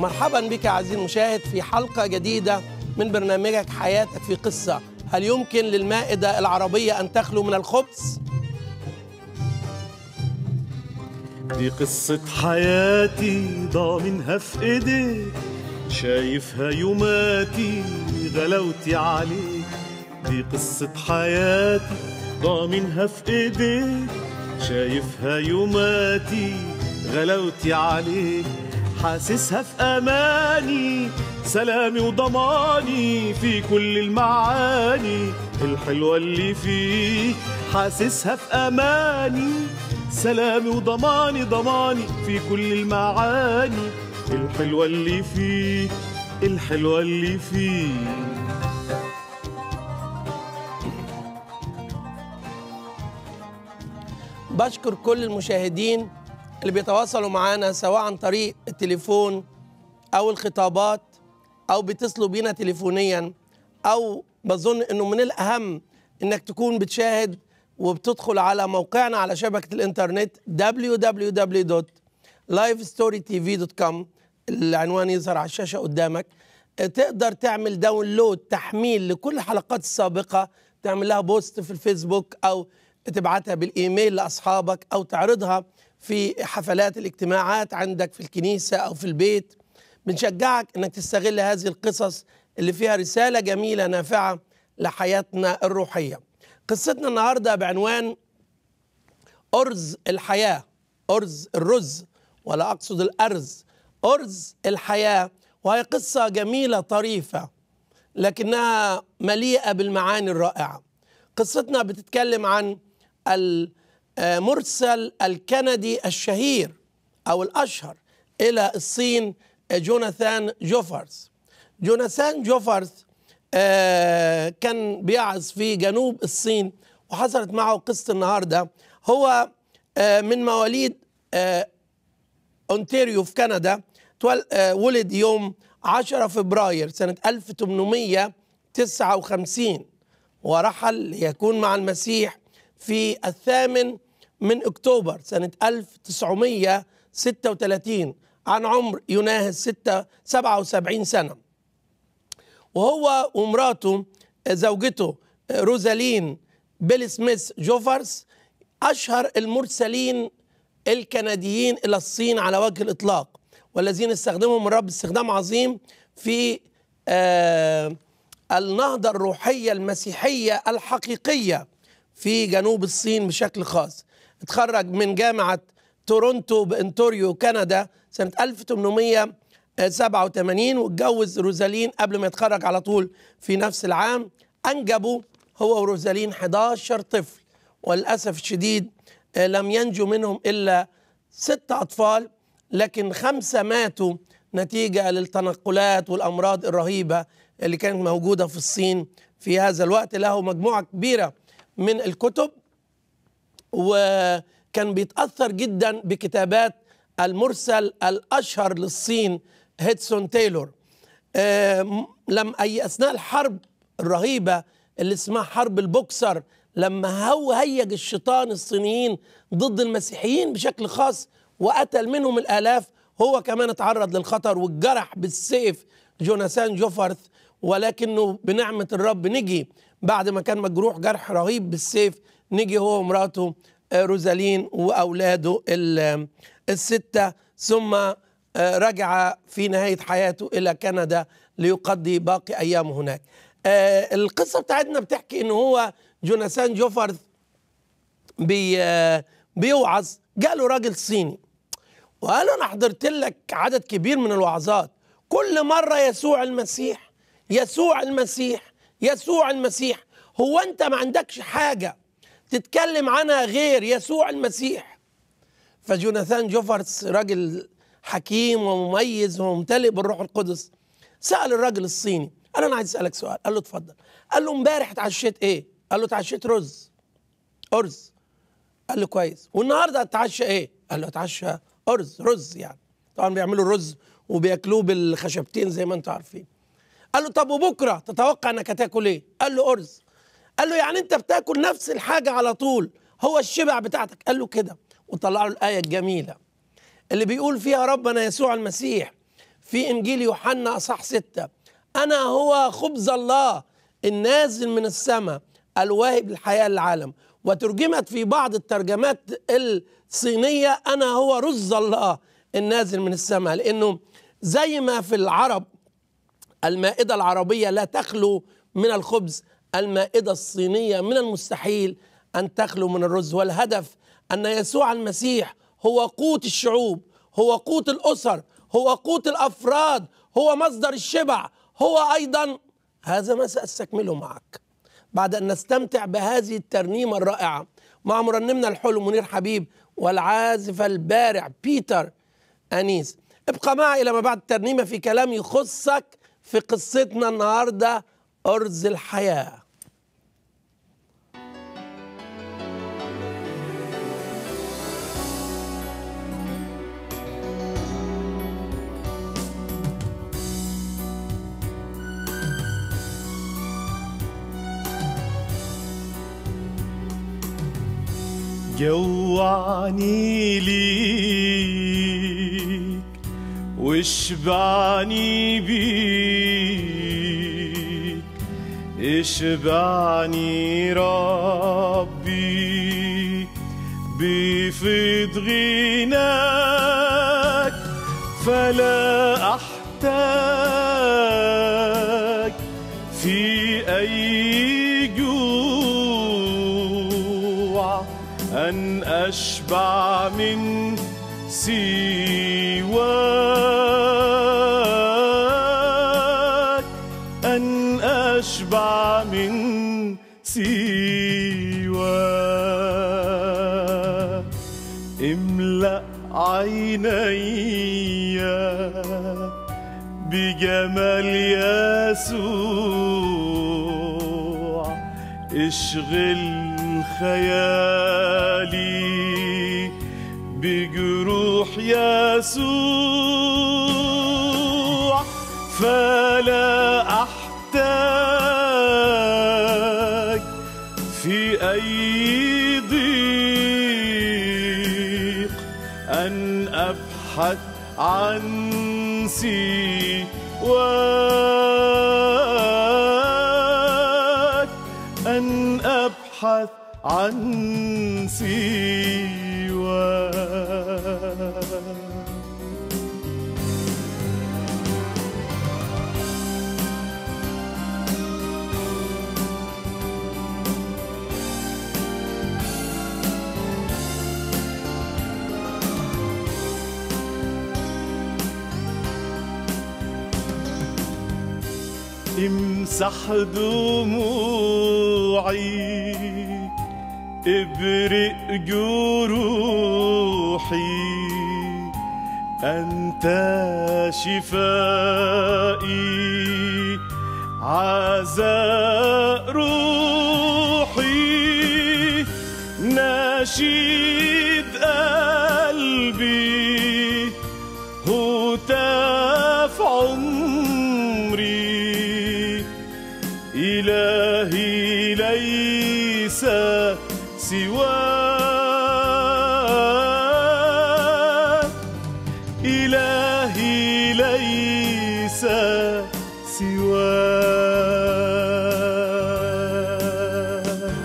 مرحبا بك عزيزي المشاهد في حلقة جديدة من برنامجك حياتك في قصة هل يمكن للمائدة العربية أن تخلو من الخبز؟ دي قصة حياتي ضامنها في ايديك شايفها يوماتي غلاوتي عليك دي قصة حياتي ضامنها في ايديك شايفها يوماتي غلاوتي عليك حاسسها في اماني سلامي وضماني في كل المعاني الحلوة اللي فيه حاسسها في اماني سلامي وضماني ضماني في كل المعاني الحلوة اللي فيه الحلوة اللي فيه بشكر كل المشاهدين اللي بيتواصلوا معنا سواء عن طريق التليفون أو الخطابات أو بيتصلوا بينا تليفونيا أو بظن إنه من الأهم إنك تكون بتشاهد وبتدخل على موقعنا على شبكة الإنترنت www.livestorytv.com العنوان يظهر على الشاشة قدامك تقدر تعمل داونلود تحميل لكل الحلقات السابقة تعمل لها بوست في الفيسبوك أو تبعتها بالإيميل لأصحابك أو تعرضها في حفلات الاجتماعات عندك في الكنيسة أو في البيت بنشجعك أنك تستغل هذه القصص اللي فيها رسالة جميلة نافعة لحياتنا الروحية قصتنا النهاردة بعنوان أرز الحياة أرز الرز ولا أقصد الأرز أرز الحياة وهي قصة جميلة طريفة لكنها مليئة بالمعاني الرائعة قصتنا بتتكلم عن المرسل الكندي الشهير أو الأشهر إلى الصين جوناثان جوفرز جوناثان جوفرز كان بيعز في جنوب الصين وحصلت معه قصة النهاردة هو من مواليد أونتاريو في كندا ولد يوم 10 فبراير سنة 1859 ورحل ليكون مع المسيح في الثامن من أكتوبر سنة 1936 عن عمر يناهز 77 سنة وهو ومراته زوجته روزالين بيل سميث جوفرز أشهر المرسلين الكنديين إلى الصين على وجه الإطلاق والذين استخدمهم الرب استخدام عظيم في آه النهضة الروحية المسيحية الحقيقية في جنوب الصين بشكل خاص اتخرج من جامعة تورونتو بانتوريو كندا سنة 1887 واتجوز روزالين قبل ما يتخرج على طول في نفس العام أنجبوا هو وروزالين 11 طفل وللأسف الشديد لم ينجو منهم إلا ست أطفال لكن خمسة ماتوا نتيجة للتنقلات والأمراض الرهيبة اللي كانت موجودة في الصين في هذا الوقت له مجموعة كبيرة من الكتب وكان بيتأثر جدا بكتابات المرسل الأشهر للصين هيدسون تايلور لم أي أثناء الحرب الرهيبة اللي اسمها حرب البوكسر لما هو هيج الشيطان الصينيين ضد المسيحيين بشكل خاص وقتل منهم الآلاف هو كمان اتعرض للخطر والجرح بالسيف جوناثان جوفرث ولكنه بنعمة الرب نجي بعد ما كان مجروح جرح رهيب بالسيف نجي هو ومراته روزالين وأولاده الستة ثم رجع في نهاية حياته إلى كندا ليقضي باقي أيامه هناك القصة بتاعتنا بتحكي إنه هو جوناثان جوفرث بي بيوعظ جاله راجل صيني وقال له انا حضرت لك عدد كبير من الوعظات كل مره يسوع المسيح يسوع المسيح يسوع المسيح هو انت ما عندكش حاجه تتكلم عنها غير يسوع المسيح فجوناثان جوفرس راجل حكيم ومميز وممتلئ بالروح القدس سال الراجل الصيني قال له انا عايز اسالك سؤال قال له اتفضل قال له امبارح اتعشيت ايه قال له اتعشيت رز ارز قال له كويس والنهارده اتعشى ايه قال له اتعشى ارز رز يعني طبعا بيعملوا الرز وبياكلوه بالخشبتين زي ما انتم عارفين قال له طب وبكره تتوقع انك هتاكل ايه قال له ارز قال له يعني انت بتاكل نفس الحاجه على طول هو الشبع بتاعتك قال له كده وطلع له الايه الجميله اللي بيقول فيها ربنا يسوع المسيح في إنجيل يوحنا أصح ستة أنا هو خبز الله النازل من السماء الواهب للحياة للعالم وترجمت في بعض الترجمات الصينية أنا هو رز الله النازل من السماء لأنه زي ما في العرب المائدة العربية لا تخلو من الخبز المائدة الصينية من المستحيل أن تخلو من الرز والهدف أن يسوع المسيح هو قوت الشعوب هو قوت الأسر هو قوت الأفراد هو مصدر الشبع هو أيضا هذا ما سأستكمله معك بعد أن نستمتع بهذه الترنيمة الرائعة مع مرنمنا الحلو منير حبيب والعازف البارع بيتر أنيس ابقى معي إلى ما بعد الترنيمة في كلام يخصك في قصتنا النهاردة أرز الحياة جوعني ليك واشبعني بيك اشبعني ربي بفيض غناك فلا احتاج في اي جوع أن أشبع من سواك أن أشبع من سواك املأ عيني بجمال يسوع اشغل خيالي بجروح يسوع فلا احتاج في اي ضيق ان ابحث عن سواك ان ابحث عن سواك امسح دموعي ابرئ جروحي أنت شفائي عزاء روحي نشيد قلبي هتاف عمري إلهي ليس سواك إلهي ليس سواك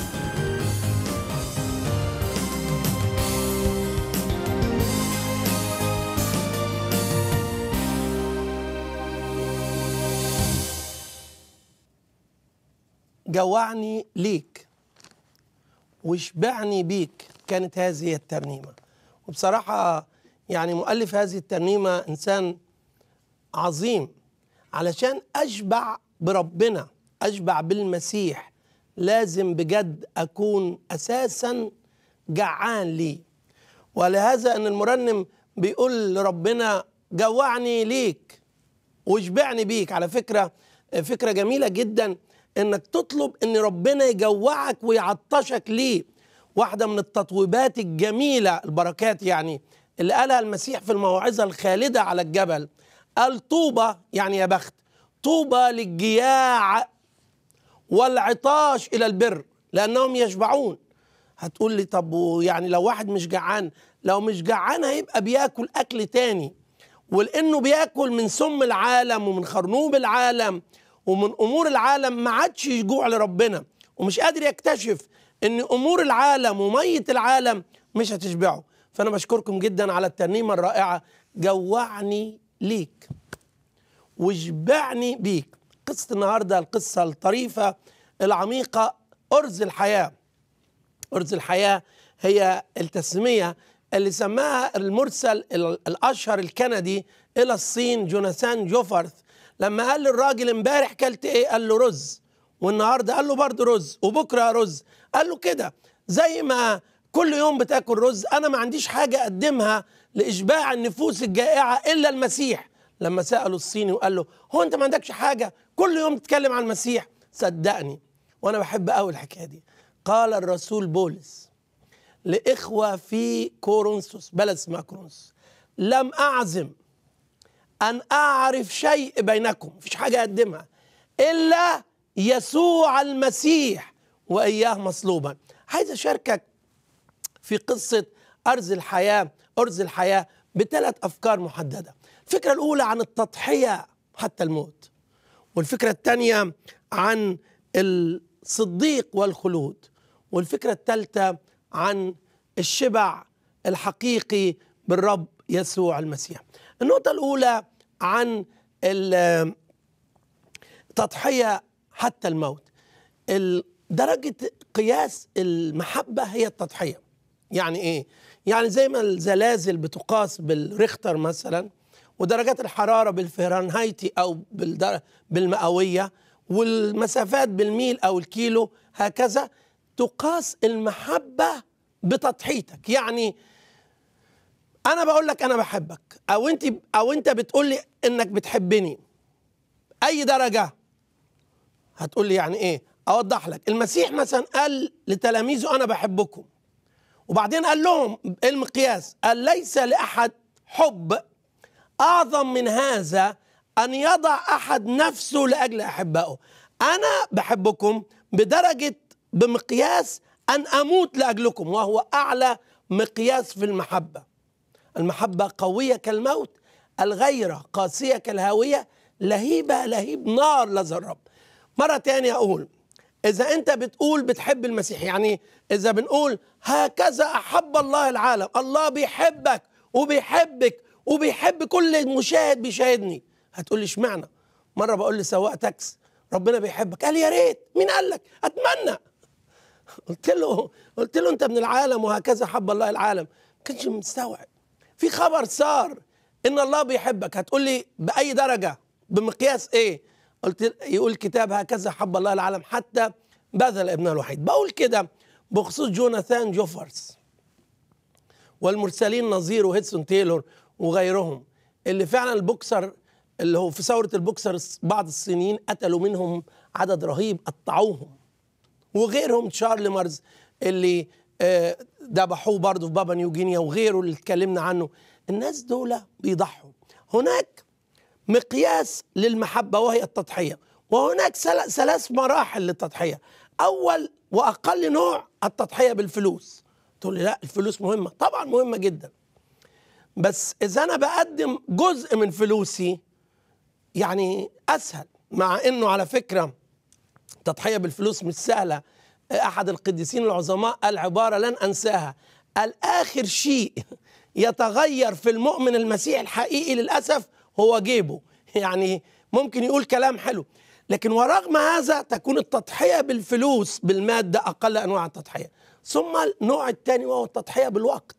جوعني ليك واشبعني بيك كانت هذه الترنيمة وبصراحة يعني مؤلف هذه الترنيمة إنسان عظيم علشان أشبع بربنا أشبع بالمسيح لازم بجد أكون أساسا جعان ليه ولهذا أن المرنم بيقول لربنا جوعني ليك واشبعني بيك على فكرة فكرة جميلة جدا انك تطلب ان ربنا يجوعك ويعطشك ليه واحدة من التطويبات الجميلة البركات يعني اللي قالها المسيح في الموعظة الخالدة على الجبل قال طوبى يعني يا بخت طوبى للجياع والعطاش إلى البر لأنهم يشبعون هتقول لي طب يعني لو واحد مش جعان لو مش جعان هيبقى بياكل أكل تاني ولانه بياكل من سم العالم ومن خرنوب العالم ومن امور العالم ما عادش يجوع لربنا ومش قادر يكتشف ان امور العالم وميه العالم مش هتشبعه فانا بشكركم جدا على الترنيمه الرائعه جوعني ليك واشبعني بيك قصه النهارده القصه الطريفه العميقه ارز الحياه أرز الحياة هي التسمية اللي سماها المرسل ال- الأشهر الكندي إلى الصين جوناثان جوفرث لما قال للراجل امبارح كلت إيه؟ قال له رز والنهاردة قال له برضه رز وبكرة رز قال له كده زي ما كل يوم بتاكل رز أنا ما عنديش حاجة أقدمها لإشباع النفوس الجائعة إلا المسيح لما سألوا الصيني وقال له هو أنت ما عندكش حاجة كل يوم تتكلم عن المسيح صدقني وأنا بحب قوي الحكاية دي قال الرسول بولس لإخوة في كورنثوس بلد اسمها كورنثوس لم أعزم أن أعرف شيء بينكم مفيش حاجة أقدمها إلا يسوع المسيح وإياه مصلوبا عايز أشاركك في قصة أرز الحياة أرز الحياة بثلاث أفكار محددة الفكرة الأولى عن التضحية حتى الموت والفكرة الثانية عن الصديق والخلود والفكرة الثالثة عن الشبع الحقيقي بالرب يسوع المسيح النقطة الأولى عن ال- التضحية حتى الموت ال- درجة قياس المحبة هي التضحية يعني إيه؟ يعني زي ما الزلازل بتقاس بالريختر مثلا ودرجات الحرارة بالفهرنهايتي أو بالدر- بالمئوية والمسافات بالميل أو الكيلو هكذا تقاس المحبة بتضحيتك يعني أنا بقول لك أنا بحبك أو أنت أو أنت بتقول لي إنك بتحبني أي درجة هتقول لي يعني إيه أوضح لك المسيح مثلا قال لتلاميذه أنا بحبكم وبعدين قال لهم إيه المقياس قال ليس لأحد حب أعظم من هذا أن يضع أحد نفسه لأجل أحبائه أنا بحبكم بدرجة بمقياس أن أموت لأجلكم وهو أعلى مقياس في المحبة المحبة قوية كالموت الغيرة قاسية كالهاوية لهيبة لهيب نار لذا الرب مرة تانية أقول إذا أنت بتقول بتحب المسيح يعني إذا بنقول هكذا أحب الله العالم الله بيحبك وبيحبك وبيحب كل مشاهد بيشاهدني هتقول لي اشمعنى مرة بقول لسواق تاكس ربنا بيحبك قال يا ريت مين قال لك اتمنى قلت له قلت له انت من العالم وهكذا حب الله العالم ما كانش مستوعب في خبر صار ان الله بيحبك هتقول لي باي درجه بمقياس ايه قلت يقول الكتاب هكذا حب الله العالم حتى بذل ابنه الوحيد بقول كده بخصوص جوناثان جوفرز والمرسلين نظير وهيدسون تايلور وغيرهم اللي فعلا البوكسر اللي هو في ثوره البوكسر بعض الصينيين قتلوا منهم عدد رهيب قطعوهم وغيرهم تشارلي مارز اللي آه، ذبحوه برضه في بابا نيوجينيا وغيره اللي اتكلمنا عنه الناس دول بيضحوا هناك مقياس للمحبة وهي التضحية وهناك سل- ثلاث مراحل للتضحية أول وأقل نوع التضحية بالفلوس تقول لي لا الفلوس مهمة طبعا مهمة جدا بس إذا أنا بقدم جزء من فلوسي يعني أسهل مع إنه على فكرة تضحية بالفلوس مش سهلة أحد القديسين العظماء قال عبارة لن أنساها قال آخر شيء يتغير في المؤمن المسيح الحقيقي للأسف هو جيبه يعني ممكن يقول كلام حلو لكن ورغم هذا تكون التضحية بالفلوس بالمادة أقل أنواع التضحية ثم النوع الثاني وهو التضحية بالوقت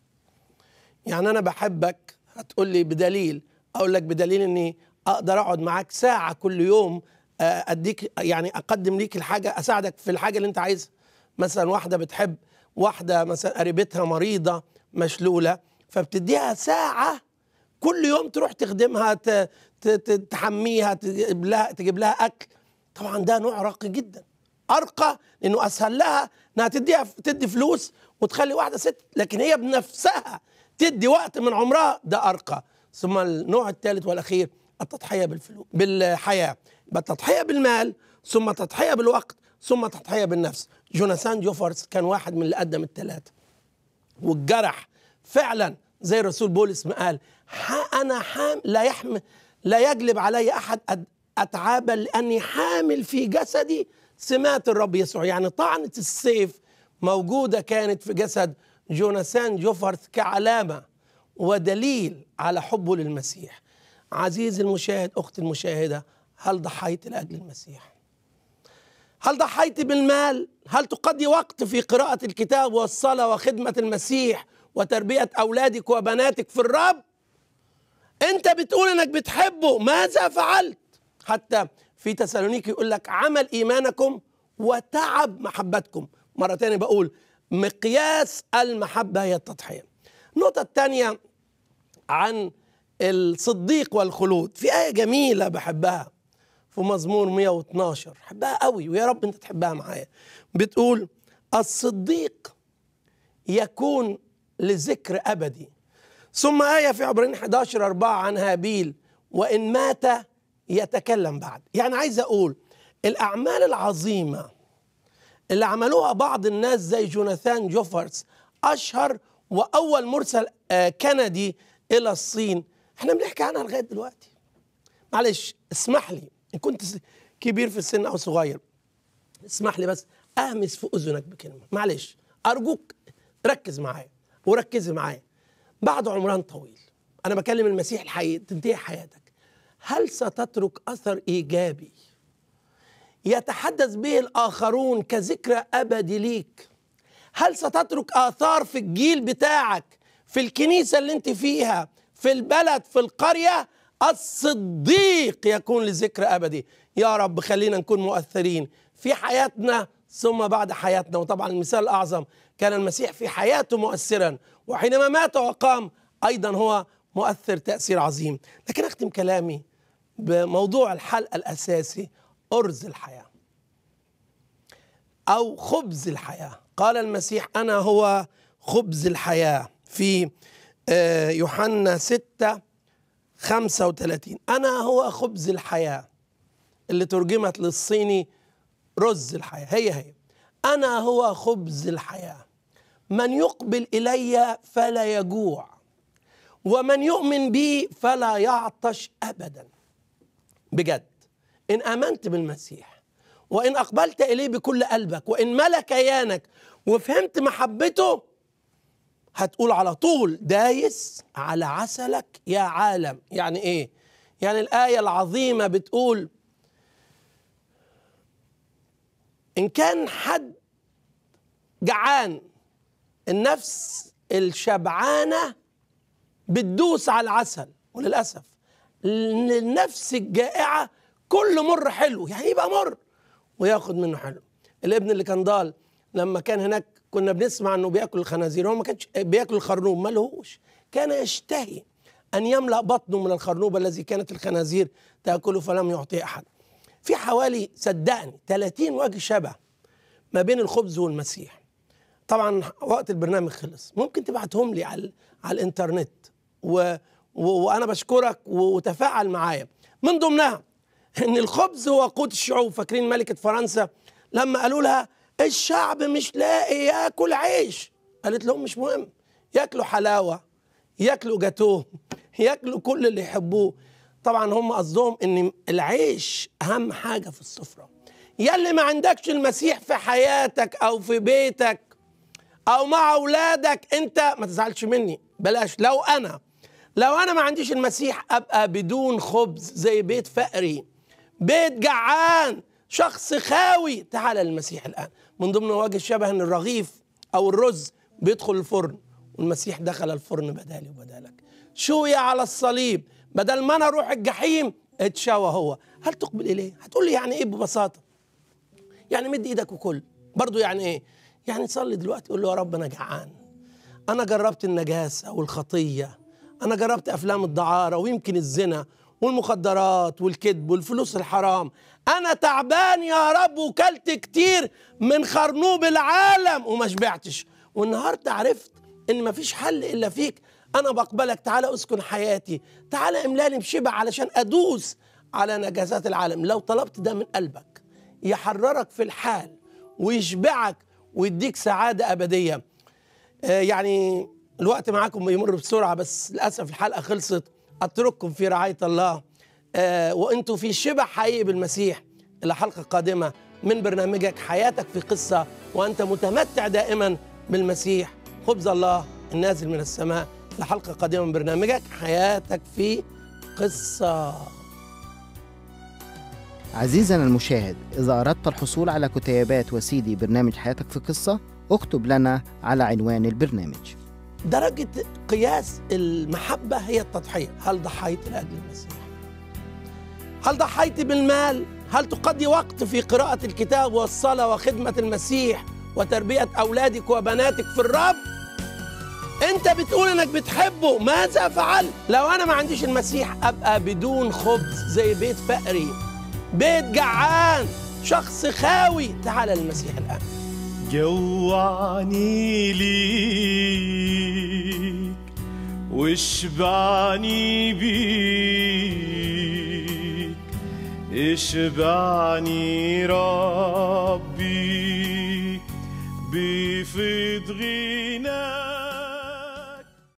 يعني أنا بحبك هتقول لي بدليل أقول لك بدليل إني أقدر أقعد معاك ساعة كل يوم آه، أديك يعني أقدم ليك الحاجة أساعدك في الحاجة اللي أنت عايزها مثلا واحدة بتحب واحدة مثلا قريبتها مريضة مشلولة فبتديها ساعة كل يوم تروح تخدمها ت- ت- ت- تحميها تجيب لها تجيب لها أكل طبعا ده نوع راقي جدا أرقى لأنه أسهل لها إنها تديها تدي فلوس وتخلي واحدة ست لكن هي بنفسها تدي وقت من عمرها ده أرقى ثم النوع الثالث والأخير التضحية بالفلوس بالحياة يبقى التضحية بالمال ثم التضحية بالوقت ثم التضحية بالنفس جوناثان جوفرز كان واحد من اللي قدم الثلاثة والجرح فعلا زي الرسول بولس ما قال ح- انا حام لا يحمل لا يجلب علي احد أد- اتعابا لاني حامل في جسدي سمات الرب يسوع يعني طعنه السيف موجوده كانت في جسد جوناثان جوفرث كعلامه ودليل على حبه للمسيح عزيزي المشاهد اختي المشاهده هل ضحيت لاجل المسيح هل ضحيت بالمال هل تقضي وقت في قراءه الكتاب والصلاه وخدمه المسيح وتربيه اولادك وبناتك في الرب انت بتقول انك بتحبه ماذا فعلت حتى في تسالونيكي يقول لك عمل ايمانكم وتعب محبتكم مره تانية بقول مقياس المحبه هي التضحيه النقطه الثانيه عن الصديق والخلود في آية جميلة بحبها في مزمور 112 بحبها قوي ويا رب انت تحبها معايا بتقول الصديق يكون لذكر أبدي ثم آية في عبرين 11 4 عن هابيل وإن مات يتكلم بعد يعني عايز أقول الأعمال العظيمة اللي عملوها بعض الناس زي جوناثان جوفرز أشهر وأول مرسل آه، كندي إلى الصين احنا بنحكي عنها لغاية دلوقتي معلش اسمح لي إن كنت س- كبير في السن أو صغير اسمح لي بس أهمس في أذنك بكلمة معلش أرجوك ركز معايا وركزي معايا بعد عمران طويل أنا بكلم المسيح الحقيقي تنتهي حياتك هل ستترك أثر إيجابي يتحدث به الآخرون كذكرى أبدي ليك هل ستترك آثار في الجيل بتاعك في الكنيسة اللي انت فيها في البلد في القرية الصديق يكون لذكر أبدي يا رب خلينا نكون مؤثرين في حياتنا ثم بعد حياتنا وطبعا المثال الأعظم كان المسيح في حياته مؤثرا وحينما مات وقام أيضا هو مؤثر تأثير عظيم لكن أختم كلامي بموضوع الحلقة الأساسي أرز الحياة أو خبز الحياة قال المسيح أنا هو خبز الحياة في آه، يوحنا 6 35 أنا هو خبز الحياة اللي ترجمت للصيني رز الحياة هي هي أنا هو خبز الحياة من يقبل إلي فلا يجوع ومن يؤمن بي فلا يعطش أبدا بجد إن آمنت بالمسيح وإن أقبلت إليه بكل قلبك وإن ملك كيانك وفهمت محبته هتقول على طول دايس على عسلك يا عالم يعني إيه؟ يعني الآية العظيمة بتقول إن كان حد جعان النفس الشبعانة بتدوس على العسل وللأسف لأن النفس الجائعة كل مر حلو يعني يبقى مر وياخد منه حلو الابن اللي كان ضال لما كان هناك كنا بنسمع انه بياكل الخنازير هو ما كانش بياكل الخرنوب ما لهوش كان يشتهي ان يملا بطنه من الخرنوب الذي كانت الخنازير تاكله فلم يعطيه احد في حوالي صدقني 30 وجه شبه ما بين الخبز والمسيح طبعا وقت البرنامج خلص ممكن تبعتهم لي على على الانترنت و... و... وانا بشكرك وتفاعل معايا من ضمنها ان الخبز هو قوت الشعوب فاكرين ملكه فرنسا لما قالوا لها الشعب مش لاقي ياكل عيش قالت لهم مش مهم ياكلوا حلاوه ياكلوا جاتوه ياكلوا كل اللي يحبوه طبعا هم قصدهم ان العيش اهم حاجه في السفره يلي ما عندكش المسيح في حياتك او في بيتك او مع اولادك انت ما تزعلش مني بلاش لو انا لو انا ما عنديش المسيح ابقى بدون خبز زي بيت فقري بيت جعان شخص خاوي تعال للمسيح الان من ضمن وجه الشبه ان الرغيف او الرز بيدخل الفرن والمسيح دخل الفرن بدالي وبدالك شوية على الصليب بدل ما انا اروح الجحيم اتشوى هو هل تقبل اليه هتقول لي يعني ايه ببساطه يعني مد ايدك وكل برضو يعني ايه يعني صلي دلوقتي قول له يا رب انا جعان انا جربت النجاسه والخطيه انا جربت افلام الدعاره ويمكن الزنا والمخدرات والكذب والفلوس الحرام انا تعبان يا رب وكلت كتير من خرنوب العالم وما شبعتش والنهارده عرفت ان مفيش حل الا فيك انا بقبلك تعالى اسكن حياتي تعالى املاني بشبع علشان ادوس على نجاسات العالم لو طلبت ده من قلبك يحررك في الحال ويشبعك ويديك سعاده ابديه آه يعني الوقت معاكم بيمر بسرعة بس للأسف الحلقة خلصت أترككم في رعاية الله آه وأنتوا في شبه حقيقي بالمسيح إلى حلقة قادمة من برنامجك حياتك في قصة وأنت متمتع دائما بالمسيح خبز الله النازل من السماء لحلقة قادمة من برنامجك حياتك في قصة عزيزنا المشاهد إذا أردت الحصول على كتيبات وسيدي برنامج حياتك في قصة اكتب لنا على عنوان البرنامج درجة قياس المحبة هي التضحية هل ضحيت لأجل المسيح هل ضحيت بالمال هل تقضي وقت في قراءة الكتاب والصلاة وخدمة المسيح وتربية أولادك وبناتك في الرب انت بتقول انك بتحبه ماذا فعلت لو انا ما عنديش المسيح ابقى بدون خبز زي بيت فقري بيت جعان شخص خاوي تعال للمسيح الان جوعني ليك واشبعني بيك اشبعني ربي بفض غير